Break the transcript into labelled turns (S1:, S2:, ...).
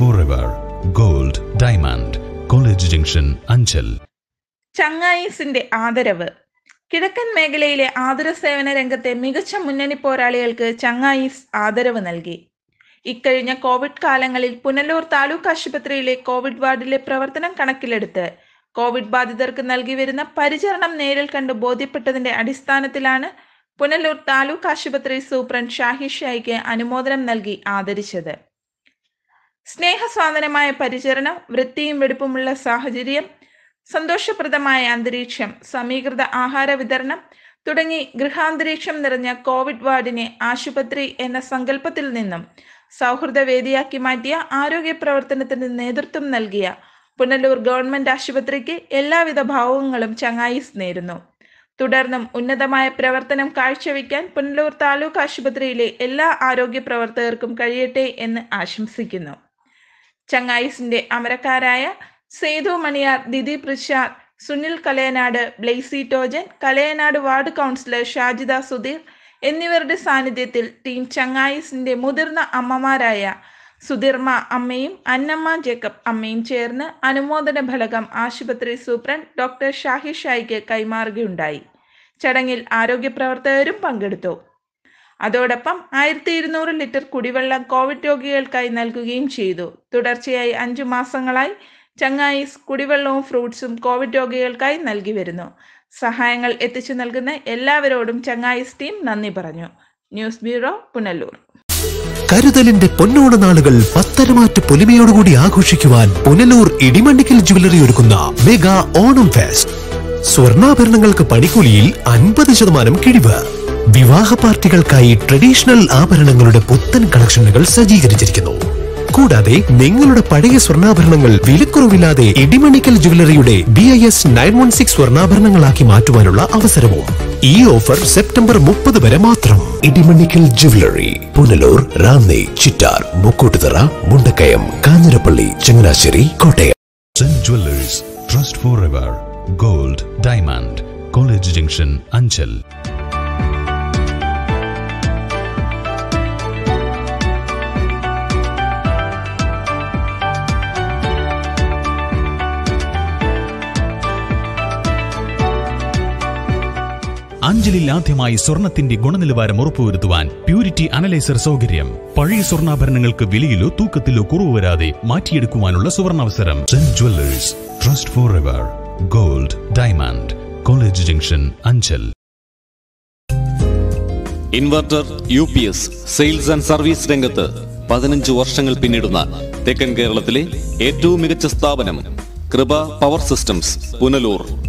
S1: forever. Gold, diamond, college junction, Anchal.
S2: ചങ്ങായിസിന്റെ ആദരവ് കിഴക്കൻ മേഖലയിലെ ആതുര സേവന രംഗത്തെ മികച്ച മുന്നണി പോരാളികൾക്ക് ചങ്ങായിസ് ആദരവ് നൽകി ഇക്കഴിഞ്ഞ കോവിഡ് കാലങ്ങളിൽ പുനലൂർ താലൂക്ക് ആശുപത്രിയിലെ കോവിഡ് വാർഡിലെ പ്രവർത്തനം കണക്കിലെടുത്ത് കോവിഡ് ബാധിതർക്ക് നൽകി വരുന്ന പരിചരണം നേരിൽ കണ്ട് ബോധ്യപ്പെട്ടതിന്റെ അടിസ്ഥാനത്തിലാണ് പുനലൂർ താലൂക്ക് ആശുപത്രി സൂപ്രണ്ട് ഷാഹി ഷായിക്ക് അനുമോദനം നൽകി ആദരിച്ചത് സ്നേഹസ്വാതനമായ പരിചരണം വൃത്തിയും വെടുപ്പുമുള്ള സാഹചര്യം സന്തോഷപ്രദമായ അന്തരീക്ഷം സമീകൃത ആഹാര വിതരണം തുടങ്ങി ഗൃഹാന്തരീക്ഷം നിറഞ്ഞ കോവിഡ് വാർഡിനെ ആശുപത്രി എന്ന സങ്കല്പത്തിൽ നിന്നും സൗഹൃദ വേദിയാക്കി മാറ്റിയ ആരോഗ്യ പ്രവർത്തനത്തിന് നേതൃത്വം നൽകിയ പുനലൂർ ഗവൺമെന്റ് ആശുപത്രിക്ക് എല്ലാവിധ ഭാവങ്ങളും ചങ്ങായിസ് നേരുന്നു തുടർന്നും ഉന്നതമായ പ്രവർത്തനം കാഴ്ചവെക്കാൻ പുനലൂർ താലൂക്ക് ആശുപത്രിയിലെ എല്ലാ ആരോഗ്യ പ്രവർത്തകർക്കും കഴിയട്ടെ എന്ന് ആശംസിക്കുന്നു ചങ്ങായിസിന്റെ അമരക്കാരായ സേതു മണിയാർ ദിദി പ്രസാദ് സുനിൽ കലയനാട് ബ്ലെയ്സി ടോജൻ കലയനാട് വാർഡ് കൗൺസിലർ ഷാജിദ സുധീർ എന്നിവരുടെ സാന്നിധ്യത്തിൽ ടീം ചങ്ങായിസിന്റെ മുതിർന്ന അമ്മമാരായ സുധീർമ അമ്മയും അന്നമ്മ ജേക്കബ് അമ്മയും ചേർന്ന് അനുമോദന ഫലകം ആശുപത്രി സൂപ്രണ്ട് ഡോക്ടർ ഷാഹി ഷായിക്ക് കൈമാറുകയുണ്ടായി ചടങ്ങിൽ ആരോഗ്യ പ്രവർത്തകരും പങ്കെടുത്തു അതോടൊപ്പം ആയിരത്തി ഇരുന്നൂറ് ലിറ്റർ കുടിവെള്ളം കോവിഡ് രോഗികൾക്കായി നൽകുകയും ചെയ്തു തുടർച്ചയായി അഞ്ചു മാസങ്ങളായി ചങ്ങായിസ് കുടിവെള്ളവും ഫ്രൂട്ട്സും കോവിഡ് രോഗികൾക്കായി നൽകി വരുന്നു സഹായങ്ങൾ എത്തിച്ചു നൽകുന്ന എല്ലാവരോടും ചങ്ങായിസ് ടീം നന്ദി പറഞ്ഞു ന്യൂസ് ബ്യൂറോ പുനലൂർ
S3: കരുതലിന്റെ പൊന്നോണ നാളുകൾ പത്തരമാറ്റ് പൊലിമയോടുകൂടി ആഘോഷിക്കുവാൻ പുനലൂർ ഇടിമണ്ണിക്കൽ ജുവലറി ഒരുക്കുന്ന മെഗാ ഓണം ഫെസ്റ്റ് സ്വർണ്ണാഭരണങ്ങൾക്ക് പണിക്കൂലിയിൽ അൻപത് ശതമാനം കിഴിവ് വിവാഹ പാർട്ടികൾക്കായി ട്രഡീഷണൽ ആഭരണങ്ങളുടെ പുത്തൻ കളക്ഷനുകൾ സജ്ജീകരിച്ചിരിക്കുന്നു കൂടാതെ നിങ്ങളുടെ പഴയ സ്വർണ്ണാഭരണങ്ങൾ വിലക്കുറവില്ലാതെ ഇടിമണിക്കൽ ജുവലറിയുടെ B I S nine one six സ്വർണ്ണാഭരണങ്ങളാക്കി മാറ്റുവാനുള്ള അവസരവും ഈ ഓഫർ സെപ്റ്റംബർ മുപ്പത് വരെ മാത്രം Idimanikkal jewellery Punalur Ranni Chittar Mukkoottuthara Mundakayam Kanjirappally Changanassery Kottayam
S1: St. Jewelers, trust forever. Gold, diamond, college junction, Anchal. അഞ്ചലിൽ ആദ്യമായി സ്വർണത്തിന്റെ ഗുണനിലവാരം ഉറപ്പുവരുത്തുവാൻ പ്യൂരിറ്റി അനലൈസർ സൗകര്യം പഴയ സ്വർണ്ണാഭരണങ്ങൾക്ക് വിലയിലോ തൂക്കത്തിലോ കുറവ് വരാതെ മാറ്റിയെടുക്കുവാനുള്ള സുവർണാവസരം saint jewellers trust forever gold diamond college junction Anchal
S4: inverter U P S sales and service രംഗത്ത് പതിനഞ്ച് വർഷങ്ങൾ പിന്നിടുന്ന തെക്കൻ കേരളത്തിലെ ഏറ്റവും മികച്ച സ്ഥാപനം കൃപ പവർ സിസ്റ്റംസ് പുനലൂർ